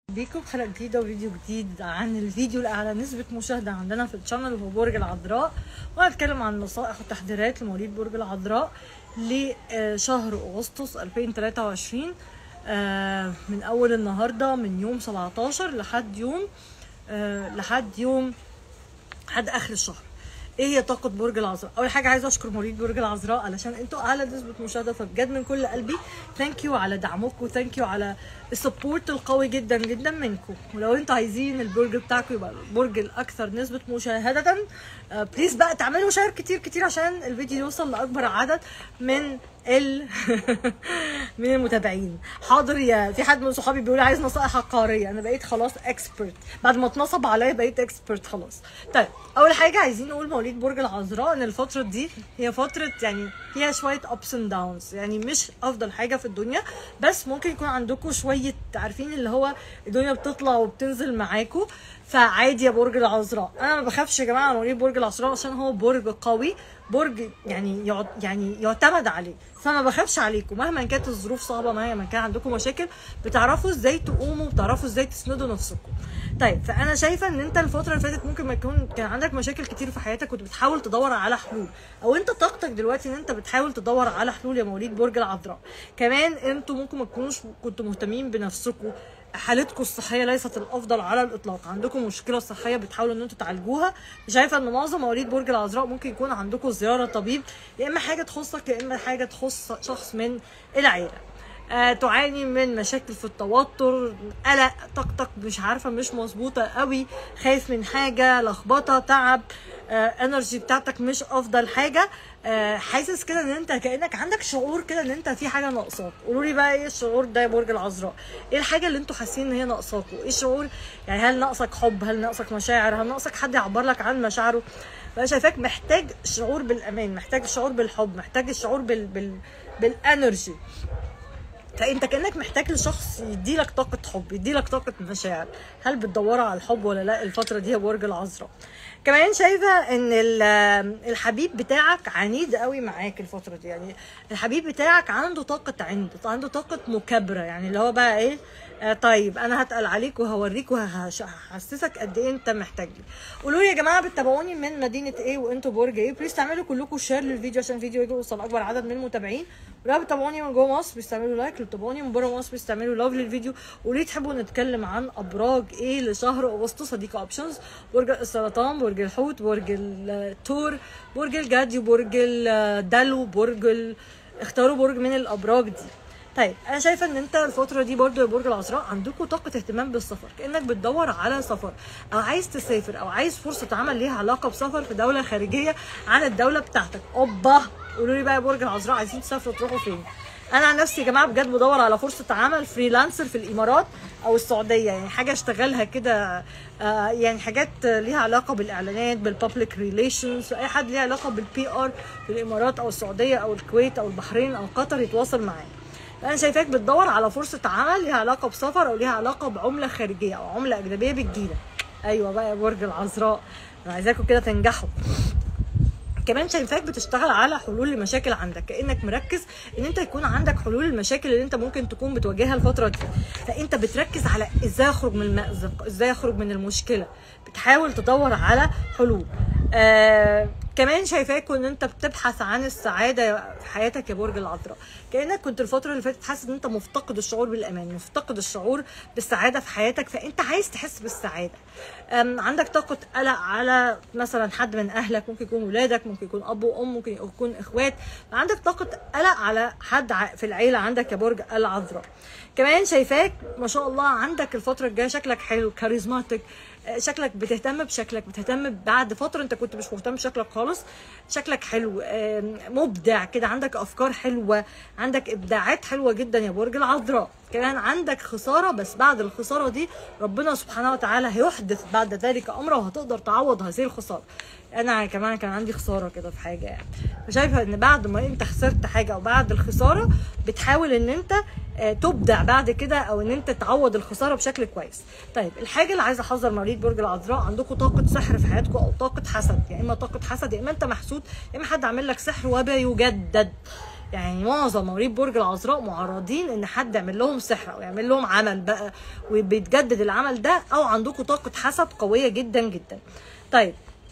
بيكم حلقة جديدة وفيديو جديد عن الفيديو الأعلى نسبة مشاهدة عندنا في الشانل وهو برج العذراء وهنتكلم عن نصائح وتحذيرات لمواليد برج العذراء لشهر أغسطس 2023 آه، من أول النهاردة من يوم 17 لحد يوم آه، لحد يوم لحد آخر الشهر ايه هي طاقه برج العذراء اول حاجه عايزه اشكر مواليد برج العذراء علشان انتوا اعلى نسبه مشاهده فبجد من كل قلبي ثانك يو على دعمكم ثانك يو على السبورت القوي جدا جدا منكم ولو انتوا عايزين البرج بتاعكم يبقى البرج الاكثر نسبه مشاهده آه بليز بقى تعملوا شير كتير كتير عشان الفيديو يوصل لاكبر عدد من ال من المتابعين حاضر يا في حد من صحابي بيقول عايز نصائح عقاريه انا بقيت خلاص اكسبرت بعد ما اتنصب عليا بقيت اكسبرت خلاص طيب اول حاجه عايزين نقول مواليد برج العذراء ان الفتره دي هي فتره يعني فيها شويه ابس اند داونز يعني مش افضل حاجه في الدنيا بس ممكن يكون عندكم شويه عارفين اللي هو الدنيا بتطلع وبتنزل معاكم فعادي يا برج العذراء انا ما بخافش يا جماعه على مواليد برج العذراء عشان هو برج قوي برج يعني يعت يعني يعتمد عليه فما بخافش عليكم مهما كانت الظروف صعبه مهما كان عندكم مشاكل بتعرفوا ازاي تقوموا بتعرفوا ازاي تسندوا نفسكم طيب فانا شايفه ان انت الفتره اللي فاتت ممكن ما يكون كان عندك مشاكل كتير في حياتك كنت بتحاول تدور على حلول او انت طاقتك دلوقتي ان انت بتحاول تدور على حلول يا مواليد برج العذراء كمان انتوا ممكن ما تكونوش كنتوا مهتمين بنفسكم حالتكم الصحيه ليست الافضل على الاطلاق عندكم مشكله صحيه بتحاولوا ان انتوا تعالجوها شايفه ان معظم مواليد برج العذراء ممكن يكون عندكم زياره طبيب يا اما حاجه تخصك يا اما حاجه تخص شخص من العيله آه تعاني من مشاكل في التوتر قلق طاقتك مش عارفه مش مظبوطه قوي خايف من حاجه لخبطه تعب آه انرجي بتاعتك مش افضل حاجه آه حاسس كده ان انت كانك عندك شعور كده ان انت في حاجه ناقصاك قولوا لي بقى ايه الشعور ده يا برج العذراء ايه الحاجه اللي انتوا حاسين ان هي ناقصاكوا ايه الشعور يعني هل ناقصك حب هل ناقصك مشاعر هل ناقصك حد يعبر لك عن مشاعره فانا شايفاك محتاج شعور بالامان محتاج شعور بالحب محتاج الشعور بال بال بالانرجي فانت كانك محتاج لشخص يديلك طاقه حب يديلك طاقه مشاعر هل بتدوروا على الحب ولا لا الفتره دي يا برج العذراء كمان شايفه ان الحبيب بتاعك عنيد قوي معاك الفتره دي يعني الحبيب بتاعك عنده طاقه عند عنده طاقه مكابره يعني اللي هو بقى ايه آه طيب انا هتقل عليك وهوريك وهحسسك قد ايه انت محتاج لي قولوا لي يا جماعه بتتابعوني من مدينه ايه وانتوا برج ايه بليز تعملوا كلكم شير للفيديو عشان الفيديو يوصل اكبر عدد من المتابعين ولو بتتابعوني من جوه مصر بيستعملوا لايك لو بتتابعوني من بره مصر بيستعملوا لاف للفيديو وليه تحبوا نتكلم عن ابراج ايه لشهر اغسطس هديك اوبشنز برج السرطان برج الحوت برج الثور برج الجدي برج الدلو برج ال... اختاروا برج من الابراج دي طيب انا شايفه ان انت الفتره دي برضو يا برج العذراء عندكم طاقه اهتمام بالسفر كانك بتدور على سفر او عايز تسافر او عايز فرصه عمل ليها علاقه بسفر في دوله خارجيه عن الدوله بتاعتك اوبا قولوا لي بقى يا برج العذراء عايزين تسافروا تروحوا فين انا عن نفسي يا جماعه بجد بدور على فرصه عمل فريلانسر في الامارات او السعوديه يعني حاجه اشتغلها كده آه يعني حاجات ليها علاقه بالاعلانات بالبابليك ريليشنز اي حد ليه علاقه بالبي ار في الامارات او السعوديه او الكويت او البحرين او قطر يتواصل معايا انا شايفاك بتدور على فرصه عمل ليها علاقه بسفر او ليها علاقه بعمله خارجيه او عمله اجنبيه بتجيلك ايوه بقى يا برج العذراء انا عايزاكم كده تنجحوا كمان شايفاك بتشتغل على حلول لمشاكل عندك كانك مركز ان انت يكون عندك حلول المشاكل اللي انت ممكن تكون بتواجهها الفتره دي فانت بتركز على ازاي اخرج من المأزق ازاي اخرج من المشكله بتحاول تدور على حلول آه كمان شايفاك ان انت بتبحث عن السعاده في حياتك يا برج العذراء كانك كنت الفتره اللي فاتت حاسس ان انت مفتقد الشعور بالامان مفتقد الشعور بالسعاده في حياتك فانت عايز تحس بالسعاده عندك طاقه قلق على مثلا حد من اهلك ممكن يكون ولادك ممكن يكون اب وام ممكن يكون اخوات عندك طاقه قلق على حد في العيله عندك يا برج العذراء كمان شايفاك ما شاء الله عندك الفتره الجايه شكلك حلو كاريزماتيك شكلك بتهتم بشكلك بتهتم بعد فتره انت كنت مش مهتم بشكلك خالص شكلك حلو مبدع كده عندك افكار حلوه عندك ابداعات حلوه جدا يا برج العذراء كمان عندك خساره بس بعد الخساره دي ربنا سبحانه وتعالى هيحدث بعد ذلك امره وهتقدر تعوض هذه الخساره انا كمان كان عندي خساره كده في حاجه يعني فشايفه ان بعد ما انت خسرت حاجه او بعد الخساره بتحاول ان انت تبدع بعد كده او ان انت تعوض الخساره بشكل كويس طيب الحاجه اللي عايزه احذر مواليد برج العذراء عندكم طاقه سحر في حياتكم او طاقه حسد يا اما طاقه حسد يا اما انت محسود يا اما حد عامل لك سحر وبيجدد يعني معظم مواليد برج العذراء معرضين ان حد يعمل لهم سحر او يعمل لهم عمل بقى وبيتجدد العمل ده او عندكم طاقه حسد قويه جدا جدا طيب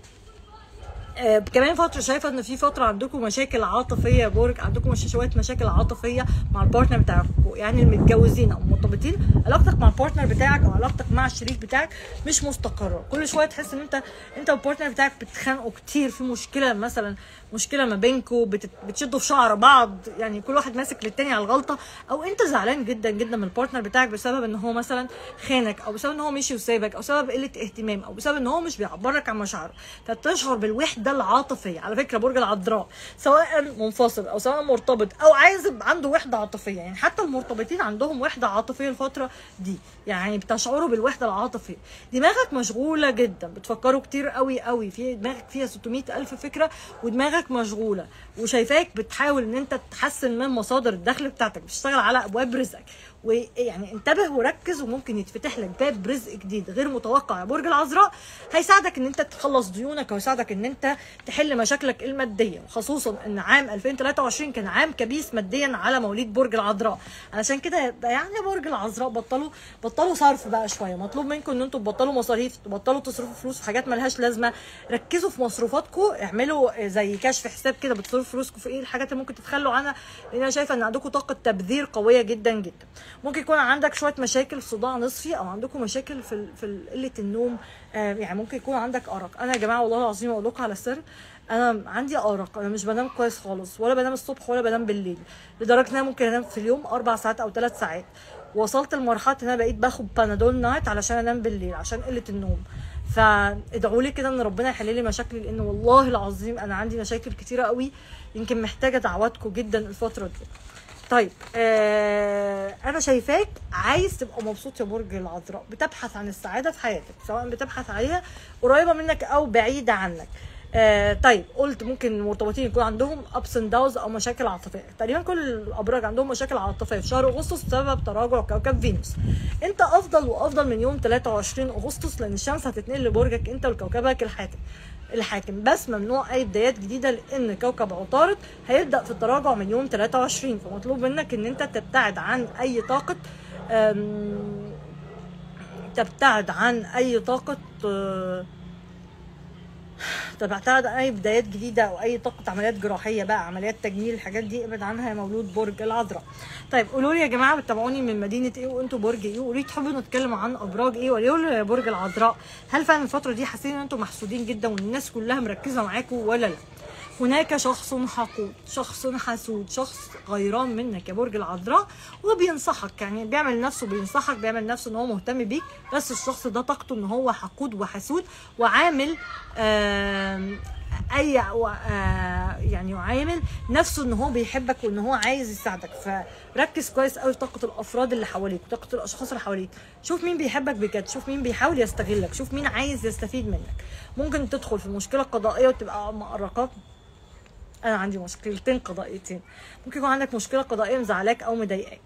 آه، كمان فتره شايفه ان في فتره عندكم مشاكل عاطفيه يا برج عندكم مش شويه مشاكل عاطفيه مع البارتنر بتاعكم يعني المتجوزين او المرتبطين علاقتك مع البارتنر بتاعك او علاقتك مع الشريك بتاعك مش مستقره كل شويه تحس ان انت انت والبارتنر بتاعك بتتخانقوا كتير في مشكله مثلا مشكله ما بينكم بتت... بتشدوا في شعر بعض يعني كل واحد ماسك للتاني على الغلطه او انت زعلان جدا جدا من البارتنر بتاعك بسبب ان هو مثلا خانك او بسبب ان هو مشي وسابك او بسبب قله اهتمام او بسبب ان هو مش بيعبرك عن مشاعره فتشعر بالوحده العاطفيه على فكره برج العذراء سواء منفصل او سواء مرتبط او عايز يبقى عنده وحده عاطفيه يعني حتى المرتبطين عندهم وحده عاطفيه الفتره دي يعني بتشعروا بالوحده العاطفيه دماغك مشغوله جدا بتفكروا كتير قوي قوي في دماغك فيها 600 الف فكره ودماغك مشغوله وشايفاك بتحاول ان انت تحسن من مصادر الدخل بتاعتك بتشتغل على ابواب رزقك ويعني انتبه وركز وممكن يتفتح لك باب رزق جديد غير متوقع يا برج العذراء هيساعدك ان انت تخلص ديونك ويساعدك ان انت تحل مشاكلك الماديه خصوصا ان عام 2023 كان عام كبيس ماديا على مواليد برج العذراء علشان كده يعني يا برج العذراء بطلوا بطلوا صرف بقى شويه مطلوب منكم ان انتم تبطلوا مصاريف تبطلوا تصرفوا فلوس في حاجات ملهاش لازمه ركزوا في مصروفاتكم اعملوا زي كشف حساب كده بتصرفوا فلوسكم في ايه الحاجات اللي ممكن تتخلوا عنها لان انا شايفه ان عندكم طاقه تبذير قويه جدا جدا ممكن يكون عندك شويه مشاكل في صداع نصفي او عندكم مشاكل في ال- في ال- قله النوم آه، يعني ممكن يكون عندك ارق انا يا جماعه والله العظيم اقول لكم على سر انا عندي ارق انا مش بنام كويس خالص ولا بنام الصبح ولا بنام بالليل لدرجه ان انا ممكن انام في اليوم اربع ساعات او ثلاث ساعات وصلت لمرحله ان انا بقيت باخد بانادول نايت علشان انام بالليل عشان قله النوم فادعوا لي كده ان ربنا يحل لي مشاكلي لان والله العظيم انا عندي مشاكل كتيره قوي يمكن محتاجه دعواتكم جدا الفتره دي طيب آه انا شايفاك عايز تبقى مبسوط يا برج العذراء بتبحث عن السعاده في حياتك سواء بتبحث عليها قريبه منك او بعيده عنك آه طيب قلت ممكن المرتبطين يكون عندهم ابس اند داونز او مشاكل عاطفيه تقريبا كل الابراج عندهم مشاكل عاطفيه في شهر اغسطس بسبب تراجع كوكب فينوس انت افضل وافضل من يوم 23 اغسطس لان الشمس هتتنقل لبرجك انت وكوكبك الحاكم الحاكم بس ممنوع اي بدايات جديده لان كوكب عطارد هيبدا في التراجع من يوم 23 فمطلوب منك ان انت تبتعد عن اي طاقه أم، تبتعد عن اي طاقه آه، تبتعد عن اي بدايات جديده او اي طاقه عمليات جراحيه بقى عمليات تجميل الحاجات دي ابعد عنها يا مولود برج العذراء طيب قولوا لي يا جماعه بتتابعوني من مدينه ايه وانتوا برج ايه وقولوا لي تحبوا نتكلم عن ابراج ايه وقولوا لي يا برج العذراء هل فعلا الفتره دي حاسين ان انتوا محسودين جدا والناس كلها مركزه معاكم ولا لا هناك شخص حقود شخص حسود شخص غيران منك يا برج العذراء وبينصحك يعني بيعمل نفسه بينصحك بيعمل نفسه ان هو مهتم بيك بس الشخص ده طاقته ان هو حقود وحسود وعامل آم، اي و- آه، يعني وعامل نفسه ان هو بيحبك وان هو عايز يساعدك فركز كويس قوي في طاقه الافراد اللي حواليك طاقه الاشخاص اللي حواليك شوف مين بيحبك بجد شوف مين بيحاول يستغلك شوف مين عايز يستفيد منك ممكن تدخل في مشكله قضائيه وتبقى مقرقاك انا عندي مشكلتين قضائيتين ممكن يكون عندك مشكله قضائيه مزعلاك او مضايقاك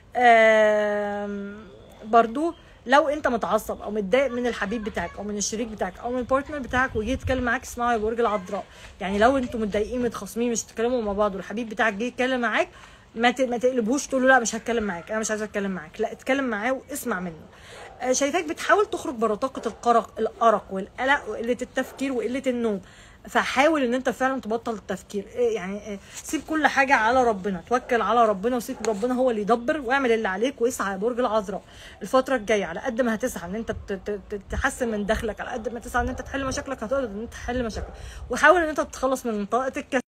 آم، برضو لو انت متعصب او متضايق من الحبيب بتاعك او من الشريك بتاعك او من البارتنر بتاعك وجه يتكلم معاك اسمعه يا برج العذراء يعني لو انتوا متضايقين متخاصمين مش تتكلموا مع بعض والحبيب بتاعك جه يتكلم معاك ما ت- ما تقلبوش تقول له لا مش هتكلم معاك انا مش عايزه اتكلم معاك لا اتكلم معاه واسمع منه آه، شايفاك بتحاول تخرج بره طاقه القرق الارق والقلق وقله التفكير وقله النوم فحاول ان انت فعلا تبطل التفكير إيه يعني إيه سيب كل حاجه على ربنا توكل على ربنا وسيب ربنا هو اللي يدبر واعمل اللي عليك واسعى يا برج العذراء الفتره الجايه على قد ما هتسعى ان انت ت- ت- ت- تحسن من دخلك على قد ما تسعى ان انت تحل مشاكلك هتقدر ان انت تحل مشاكلك وحاول ان انت تتخلص من منطقه الكسل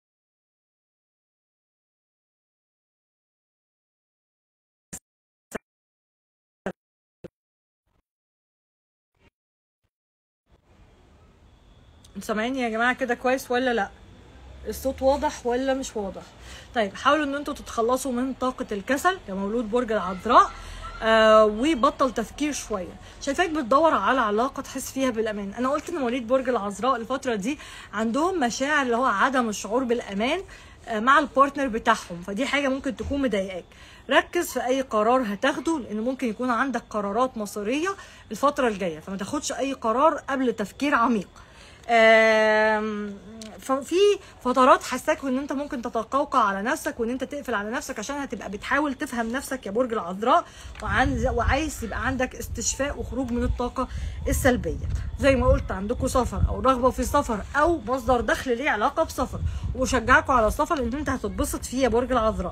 انتوا سامعيني يا جماعه كده كويس ولا لا الصوت واضح ولا مش واضح طيب حاولوا ان انتوا تتخلصوا من طاقه الكسل يا مولود برج العذراء آه وبطل تفكير شويه شايفاك بتدور على علاقه تحس فيها بالامان انا قلت ان مواليد برج العذراء الفتره دي عندهم مشاعر اللي هو عدم الشعور بالامان آه، مع البارتنر بتاعهم فدي حاجه ممكن تكون مضايقاك ركز في اي قرار هتاخده لان ممكن يكون عندك قرارات مصيريه الفتره الجايه فما تاخدش اي قرار قبل تفكير عميق آم، ففي فترات حساك ان انت ممكن تتقوقع على نفسك وان انت تقفل على نفسك عشان هتبقى بتحاول تفهم نفسك يا برج العذراء وعن وعايز يبقى عندك استشفاء وخروج من الطاقه السلبيه زي ما قلت عندكم سفر او رغبه في سفر او مصدر دخل ليه علاقه بسفر وشجعكم على السفر لان انت هتتبسط فيه يا برج العذراء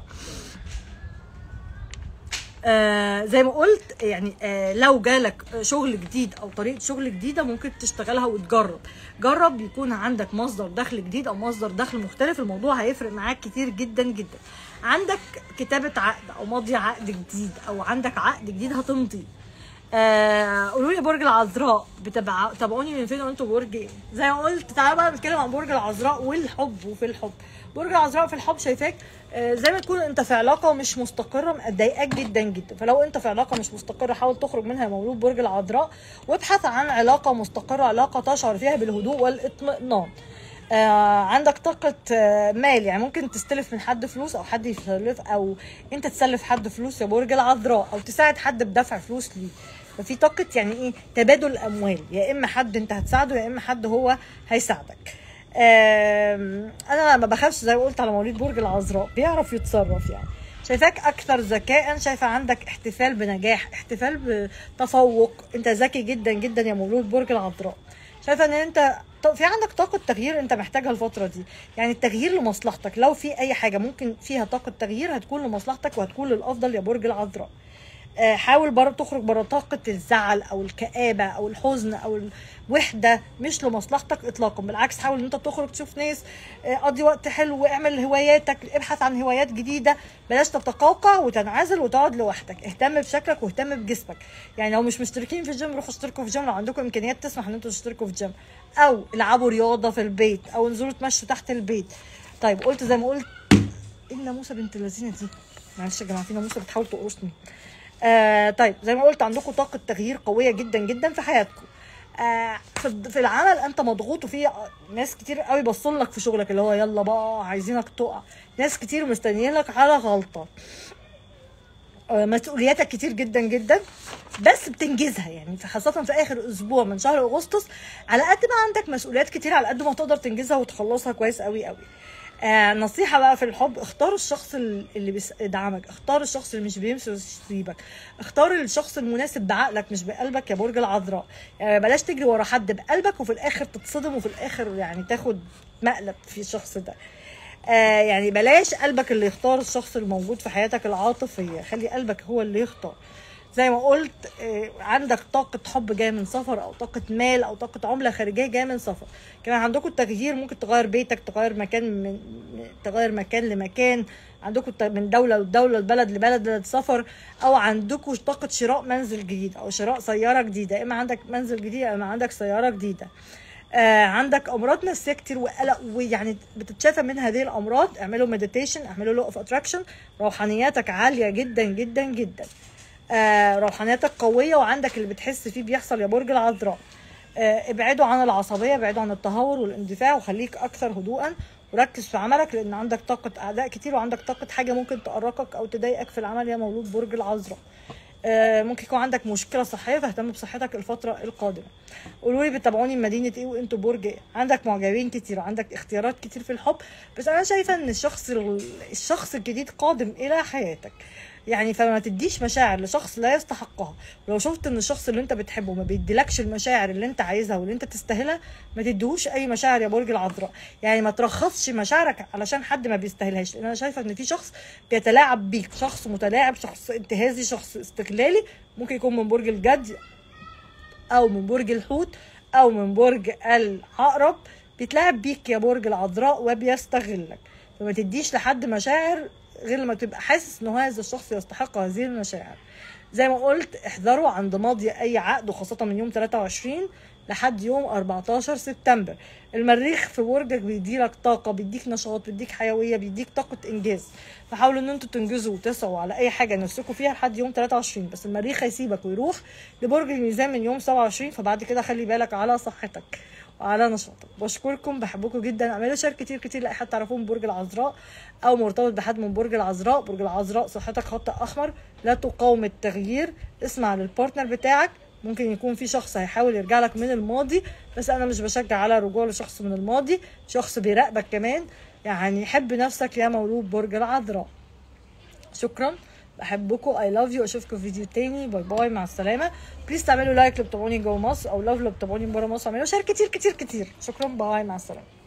آه زي ما قلت يعني آه لو جالك شغل جديد او طريقه شغل جديده ممكن تشتغلها وتجرب جرب يكون عندك مصدر دخل جديد او مصدر دخل مختلف الموضوع هيفرق معاك كتير جدا جدا عندك كتابه عقد او ماضي عقد جديد او عندك عقد جديد هتمضي آه قولوا لي برج العذراء بتابع تابعوني من فين وانتوا برج ايه زي ما قلت تعالوا بقى نتكلم عن برج العذراء والحب وفي الحب برج العذراء في الحب شايفاك آه زي ما تكون انت في علاقه مش مستقره مضايقاك جدا جدا فلو انت في علاقه مش مستقره حاول تخرج منها يا مولود برج العذراء وابحث عن علاقه مستقره علاقه تشعر فيها بالهدوء والاطمئنان آه عندك طاقة آه مال يعني ممكن تستلف من حد فلوس أو حد يسلف أو أنت تسلف حد فلوس يا برج العذراء أو تساعد حد بدفع فلوس ليه ففي طاقة يعني إيه تبادل الأموال يا إما حد أنت هتساعده يا إما حد هو هيساعدك آم، أنا ما بخافش زي ما قلت على مواليد برج العذراء بيعرف يتصرف يعني شايفاك اكثر ذكاء شايفه عندك احتفال بنجاح احتفال بتفوق انت ذكي جدا جدا يا مولود برج العذراء شايفه ان انت ط- في عندك طاقه تغيير انت محتاجها الفتره دي يعني التغيير لمصلحتك لو في اي حاجه ممكن فيها طاقه تغيير هتكون لمصلحتك وهتكون للافضل يا برج العذراء آه، حاول بره تخرج بره طاقة الزعل أو الكآبة أو الحزن أو الوحدة مش لمصلحتك إطلاقا بالعكس حاول إن أنت تخرج تشوف ناس آه، قضي وقت حلو اعمل هواياتك ابحث عن هوايات جديدة بلاش تتقوقع وتنعزل وتقعد لوحدك اهتم بشكلك واهتم بجسمك يعني لو مش مشتركين في الجيم روحوا اشتركوا في الجيم لو عندكم إمكانيات تسمح إن أنتوا تشتركوا في الجيم أو العبوا رياضة في البيت أو انزلوا تمشوا تحت البيت طيب قلت زي ما قلت ايه الناموسه بنت اللذينه دي معلش يا جماعه في ناموسه بتحاول تقرصني آه طيب زي ما قلت عندكم طاقه تغيير قويه جدا جدا في حياتكم آه في في العمل انت مضغوط وفي ناس كتير قوي بصوا لك في شغلك اللي هو يلا بقى عايزينك تقع ناس كتير مستنيين لك على غلطه آه، مسؤولياتك كتير جدا جدا بس بتنجزها يعني في- خاصة في آخر أسبوع من شهر أغسطس على قد ما عندك مسؤوليات كتير على قد ما تقدر تنجزها وتخلصها كويس قوي قوي آه نصيحة بقى في الحب اختار الشخص ال- اللي بيدعمك اختار الشخص اللي مش بيمشي ويسيبك اختار الشخص المناسب بعقلك مش بقلبك يا برج العذراء يعني بلاش تجري ورا حد بقلبك وفي الآخر تتصدم وفي الآخر يعني تاخد مقلب في الشخص ده آه يعني بلاش قلبك اللي يختار الشخص الموجود في حياتك العاطفية خلي قلبك هو اللي يختار زي ما قلت آه، عندك طاقة حب جاية من سفر أو طاقة مال أو طاقة عملة خارجية جاية من سفر كمان عندكم التغيير ممكن تغير بيتك تغير مكان من من- تغير مكان لمكان عندكم الت- من دولة لدولة لبلد لبلد لسفر أو عندكم طاقة شراء منزل جديد أو شراء سيارة جديدة إما عندك منزل جديد أو إما عندك سيارة جديدة آه عندك امراض نفسيه كتير وقلق ويعني بتتشافى من هذه الامراض اعملوا مديتيشن اعملوا لو اوف اتراكشن روحانياتك عاليه جدا جدا جدا آه روحانياتك قويه وعندك اللي بتحس فيه بيحصل يا برج العذراء آه ابعدوا عن العصبيه ابعدوا عن التهور والاندفاع وخليك اكثر هدوءا وركز في عملك لان عندك طاقه اعداء كتير وعندك طاقه حاجه ممكن تقرقك او تضايقك في العمل يا مولود برج العذراء آه، ممكن يكون عندك مشكله صحيه فاهتم بصحتك الفتره القادمه قولوا لي بتابعوني من مدينه ايه وانتوا برج ايه عندك معجبين كتير وعندك اختيارات كتير في الحب بس انا شايفه ان الشخص ال- الشخص الجديد قادم الى حياتك يعني فما تديش مشاعر لشخص لا يستحقها ولو شفت ان الشخص اللي انت بتحبه ما بيديلكش المشاعر اللي انت عايزها واللي انت تستاهلها ما تديهوش اي مشاعر يا برج العذراء يعني ما ترخصش مشاعرك علشان حد ما بيستاهلهاش لان انا شايفه ان في شخص بيتلاعب بيك شخص متلاعب شخص انتهازي شخص استغلالي ممكن يكون من برج الجدي او من برج الحوت او من برج العقرب بيتلاعب بيك يا برج العذراء وبيستغلك فما تديش لحد مشاعر غير لما تبقى حاسس ان هذا الشخص يستحق هذه المشاعر زي ما قلت احذروا عند ماضي اي عقد وخاصه من يوم 23 لحد يوم 14 سبتمبر المريخ في برجك بيديلك طاقه بيديك نشاط بيديك حيويه بيديك طاقه انجاز فحاولوا ان انتوا تنجزوا وتسعوا على اي حاجه نفسكم فيها لحد يوم 23 بس المريخ هيسيبك ويروح لبرج الميزان من يوم 27 فبعد كده خلي بالك على صحتك وعلى نشاطك بشكركم بحبكم جدا اعملوا شير كتير كتير لاي حد تعرفوه من برج العذراء او مرتبط بحد من برج العذراء برج العذراء صحتك خط احمر لا تقاوم التغيير اسمع للبارتنر بتاعك ممكن يكون في شخص هيحاول يرجع لك من الماضي بس انا مش بشجع على رجوع لشخص من الماضي شخص بيراقبك كمان يعني حب نفسك يا مولود برج العذراء شكرا بحبكم اي لاف يو اشوفكم في فيديو تاني باي باي مع السلامه بليز تعملوا لايك اللي بتابعوني جوه مصر او لاف اللي بتابعوني بره مصر اعملوا شير كتير كتير كتير شكرا باي مع السلامه